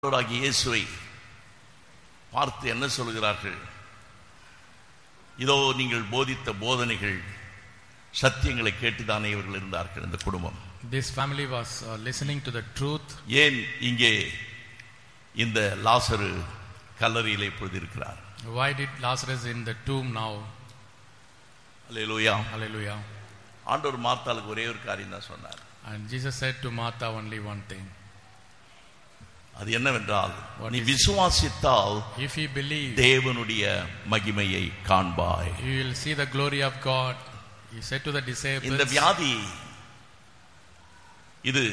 ஆண்டவராகிய இயேசுவை பார்த்து என்ன சொல்கிறார்கள் இதோ நீங்கள் போதித்த போதனைகள் சத்தியங்களை கேட்டுதானே இவர்கள் இருந்தார்கள் இந்த குடும்பம் This family was uh, listening to the truth. ஏன் இங்கே இந்த லாசரு கல்லறையில் இப்பொழுது இருக்கிறார் Why did Lazarus in the tomb now? Hallelujah Hallelujah. ஆண்டவர் மார்த்தாளுக்கு ஒரே ஒரு காரியம் தான் சொன்னார் And Jesus said to Martha only one thing. அது என்னவென்றால் What நீ is- விசுவாசித்தால் If you believe, தேவனுடைய மகிமையை காண்பாய் you will see the glory of God. He said to the இந்த disciples, வியாதி இது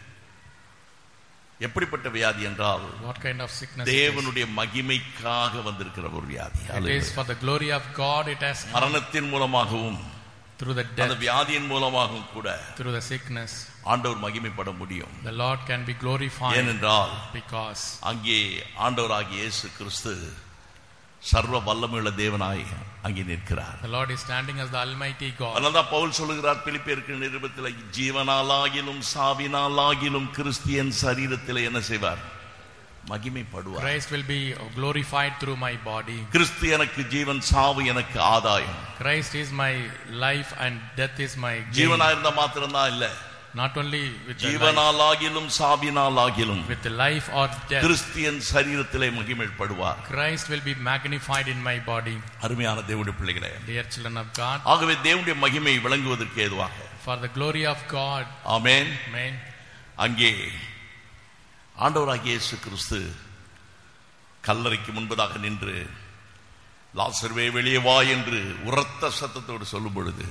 எப்படிப்பட்ட வியாதி என்றால் What kind of sickness it is? தேவனுடைய மகிமைக்காக வந்திருக்கிற ஒரு வியாதி It is for the glory of God. It has come மரணத்தின் மூலமாகவும் through the அந்த death, வியாதியின் மூலமாகவும் கூட through the sickness. ஆண்டவர் மகிமைப்பட முடியும் The Lord can be glorified ஏனென்றால் because அங்கே ஆண்டவராகிய இயேசு கிறிஸ்து சர்வ வல்லமையுள்ள தேவனாய் அங்கே நிற்கிறார் the Lord is standing as the Almighty God. அதனால்தான் பவுல் சொல்லுகிறார் பிலிப்பியருக்கு நிருபத்தில் ஜீவனாலாகிலும் சாவினாலாகிலும் கிறிஸ்தியன் சரீரத்தில் என்ன செய்வார் மகிமைப்படுவார் Christ will be glorified through my body. கிறிஸ்து எனக்கு ஜீவன் சாவு எனக்கு ஆதாயம் Christ is my life and death is my gain. ஜீவனா இருந்தா மாத்திரம்தான் இல்ல Not only with the life, ஜீவனாலாகிலும் சாவினாலாகிலும் with the life or death, கிறிஸ்தியன் சரீரத்திலே மகிமைப்படுவார் Christ will be magnified in my body. அருமையான தேவனுடைய பிள்ளைகளே Dear children of God, ஆகவே தேவனுடைய மகிமை விளங்குவதற்கு ஏதுவாக for the glory of God, amen Amen. அங்கே ஆண்டவராகிய இயேசு கிறிஸ்து கல்லறைக்கு முன்பதாக நின்று லாசர்வே வெளியே வா என்று உரத்த சத்தத்தோடு சொல்லும் பொழுது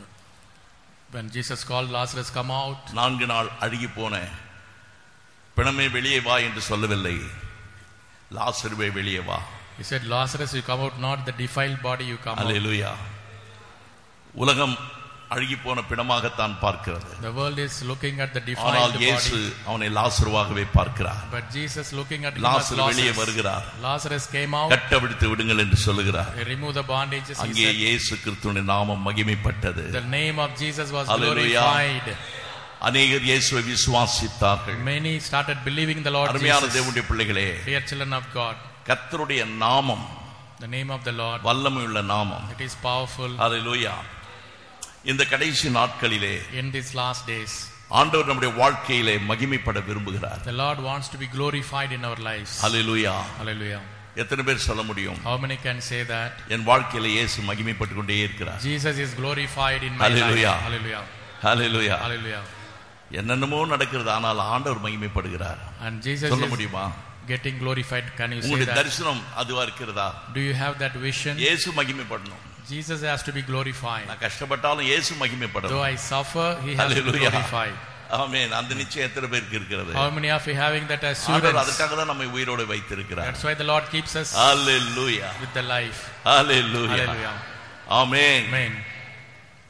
When Jesus called Lazarus, come out, நான்கு நாள் அழுகி போன பிணமே வெளியே வா என்று சொல்லவில்லை லாசர்வே வெளியே வா he said, Lazarus, you come out, not the defiled body, you come out. அல்லேலூயா உலகம் அழுகி போன பிணமாகத்தான் பார்க்கிறது The world is looking at the ஆனால் defiled இயேசு body, அவனை லாசருவாகவே பார்க்கிறார் but Jesus looking at him as லாசர் வெளியே Lazarus. வருகிறார் Lazarus came out, கட்டவிழ்த்து விடுங்கள் என்று சொல்லுகிறார் he removed the bandages, he அங்கே said, இயேசு கிறிஸ்துவின் நாமம் மகிமைப்பட்டது the name of Jesus was Hallelujah. glorified. அநேகர் இயேசுவை விசுவாசித்தார்கள் Many started believing the Lord அருமையான Jesus. தேவனுடைய பிள்ளைகளே Dear children of God, கர்த்தருடைய நாமம் the name of the Lord, வல்லமையுள்ள நாமம் it is powerful ஹalleluya இந்த கடைசி நாட்களிலே in these last days. ஆண்டவர் நம்முடைய வாழ்க்கையிலே மகிமைப்பட விரும்புகிறார் The Lord wants to be glorified in our lives. Hallelujah Hallelujah. எத்தனை பேர் சொல்ல முடியும் How many can say that? என் வாழ்க்கையில இயேசு மகிமைப்பட்டு கொண்டே இருக்கிறார் Jesus is glorified in my Hallelujah. life. Hallelujah. Hallelujah Hallelujah. என்னென்னமோ நடக்கிறது ஆனால் ஆண்டவர் மகிமைப்படுகிறார் And Jesus சொல்ல is முடியுமா getting glorified. Can you say உங்களுடைய that? தரிசனம் அதுவா இருக்கிறதா Do you have that vision? இயேசு மகிமைப்படணும் Jesus has to be glorified. நான் கஷ்டப்பட்டாலும் இயேசு Though மகிமைப்படணும் I suffer, He has to be Hallelujah. glorified. ஆமென் அந்த நிச்சயம் எத்தனை பேருக்கு இருக்கிறது How many of you having that ஆண்டவர் assurance? அதற்காக தான் நம்மை உயிரோடு வைத்திருக்கிறார் That's why the Lord keeps us hallelujah with the life. Hallelujah Hallelujah. Amen Amen.